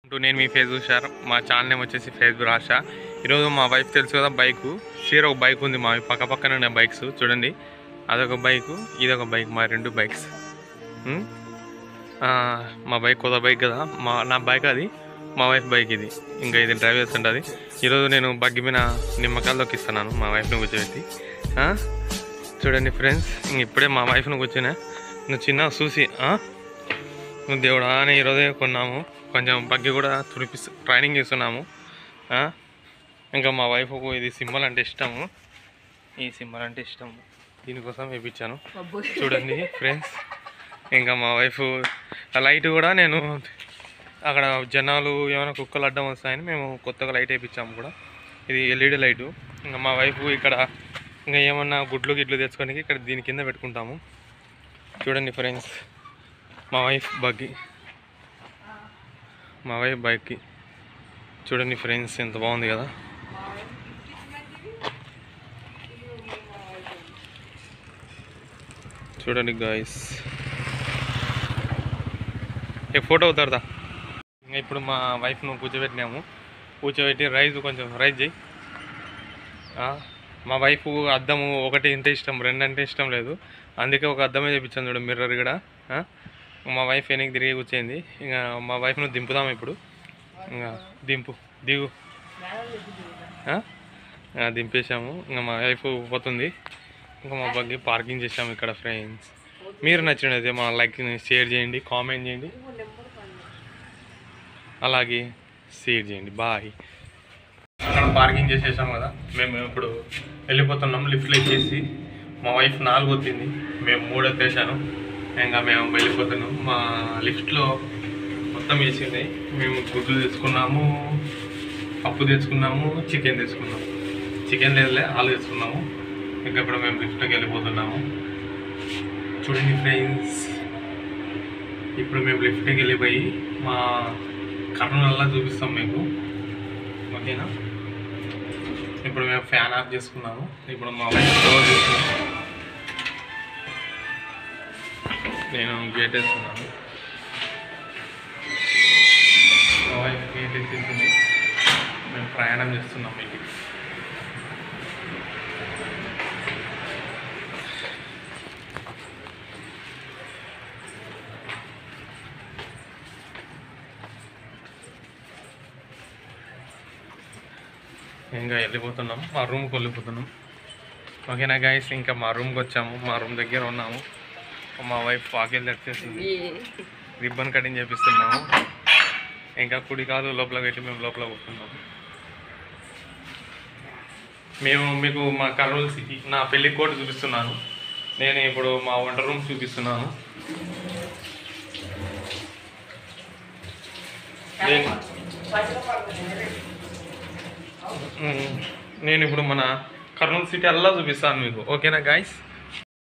అంటూ నేను మీ ఫేస్ చూశారు మా ఛానల్ నేమ్ వచ్చేసి ఫేస్బుక్ రాష ఈరోజు మా వైఫ్ తెలుసు కదా బైక్ సీర ఒక బైక్ ఉంది మా పక్క పక్కన ఉన్న బైక్స్ చూడండి అదొక బైక్ ఇదొక బైక్ మా రెండు బైక్స్ ఉమ్, ఆ, మా బైక్ కొత్త బైక్ కదా మా నా బైక్ అది మా వైఫ్ బైక్ ఇది ఇంకా ఇది డ్రైవ్ చేస్తుంటుంది ఈరోజు నేను బగ్గి మీద నిమ్మకాయల్లోకి ఇస్తున్నాను మా వైఫ్ని కూర్చోబెట్టి ఆ, చూడండి ఫ్రెండ్స్ ఇంక ఇప్పుడే మా వైఫ్ని కూర్చున్నా నువ్వు చిన్న చూసి ఆ? నువ్వు దేవుడా అని ఈరోజే కొన్నాము కొంచెం బగ్గి కూడా తుడిపిస్తు ట్రైనింగ్ చేస్తున్నాము ఆ? ఇంకా మా వైఫ్కు ఇది సింబల్ అంటే ఇష్టము ఈ సింబల్ అంటే ఇష్టము దీనికోసం వేయించాను చూడండి ఫ్రెండ్స్ ఇంకా మా వైఫ్ ఆ లైట్ కూడా నేను అక్కడ జనాలు ఏమైనా కుక్కలు అడ్డం వస్తాయని మేము కొత్తగా లైట్ వేయించాము కూడా ఇది ఎల్ఈడి లైటు ఇంకా మా వైఫ్ ఇక్కడ ఇంకా ఏమన్నా గుడ్లు గిడ్లు తెచ్చుకోనికి ఇక్కడ దీని కింద పెట్టుకుంటాము చూడండి ఫ్రెండ్స్ మా వైఫ్ బగ్గి మా వైఫ్ బైక్కి చూడండి ఫ్రెండ్స్ ఎంత బాగుంది కదా చూడండి గాయస్ ఏ ఫోటో అవుతారదా ఇంకా ఇప్పుడు మా వైఫ్ను కూర్చోబెట్టినాము కూర్చోబెట్టి రైస్ కొంచెం రైస్ చేయి ఆ, మా వైఫ్ అద్దము ఒకటి ఇంత ఇష్టం రెండు అంటే ఇష్టం లేదు అందుకే ఒక అద్దమే చేయించాను చూడు మిర్రర్ కూడా ఆ? మా వైఫ్ వెనక్కి తిరిగి కూర్చోయింది ఇంకా మా వైఫ్ను దింపుదాం ఇప్పుడు ఇంకా దింపు దిగు ఆ? ఆ, దింపేశాము ఇంకా మా వైఫ్ పోతుంది ఇంకా మా బగ్గి పార్కింగ్ చేసాము ఇక్కడ ఫ్రెండ్స్ మీరు నచ్చినైతే మా లైక్ షేర్ చేయండి కామెంట్ చేయండి అలాగే షేర్ చేయండి బాయ్ అక్కడ పార్కింగ్ చేసేసాం కదా మేము ఇప్పుడు వెళ్ళిపోతున్నాం లిఫ్ట్లో ఎక్కేసి మా వైఫ్ నాలుగు వచ్చింది మేము మూడు ఎత్తేసాను ఇంకా మేము వెళ్ళిపోతున్నాం మా లిఫ్ట్లో మొత్తం వేసింది మేము గుడ్లు తెచ్చుకున్నాము పప్పు తెచ్చుకున్నాము చికెన్ తెచ్చుకున్నాము చికెన్ లేదులే ఆలు తెచ్చుకున్నాము ఇంకా ఇప్పుడు మేము లిఫ్ట్కి వెళ్ళిపోతున్నాము చూడండి ఫ్రెండ్స్ ఇప్పుడు మేము లిఫ్ట్కి వెళ్ళిపోయి మా కర్నూలు చూపిస్తాం మీకు ఓకేనా ఇప్పుడు మేము ఫ్యాన్ ఆఫ్ చేసుకున్నాము ఇప్పుడు మా వైఫ్ డోర్ తీసుకున్నాము నేను గేట్ వేస్తున్నాను మా వైఫ్ గేట్ వేసేసింది మేము ప్రయాణం చేస్తున్నాం మీకు ఇంకా వెళ్ళిపోతున్నాం మా రూమ్కి వెళ్ళిపోతున్నాం ఓకేనా గైస్ ఇంకా మా రూమ్కి వచ్చాము మా రూమ్ దగ్గర ఉన్నాము మా వైఫ్ వాకిల్ తెచ్చేసింది రిబ్బన్ కటింగ్ చేపిస్తున్నాము ఇంకా కుడి కాలు లోపల పెట్టి మేము లోపల కూర్చున్నాము మేము మీకు మా కర్నూలు సిటీ నా పెళ్లి కోట్ చూపిస్తున్నాను నేను ఇప్పుడు మా వంట రూమ్ చూపిస్తున్నాను నేను మ్మ్. నేను ఇప్పుడు మన కర్నూలు సిటీ అల్లా చూపిస్తాను మీకు ఓకేనా గాయస్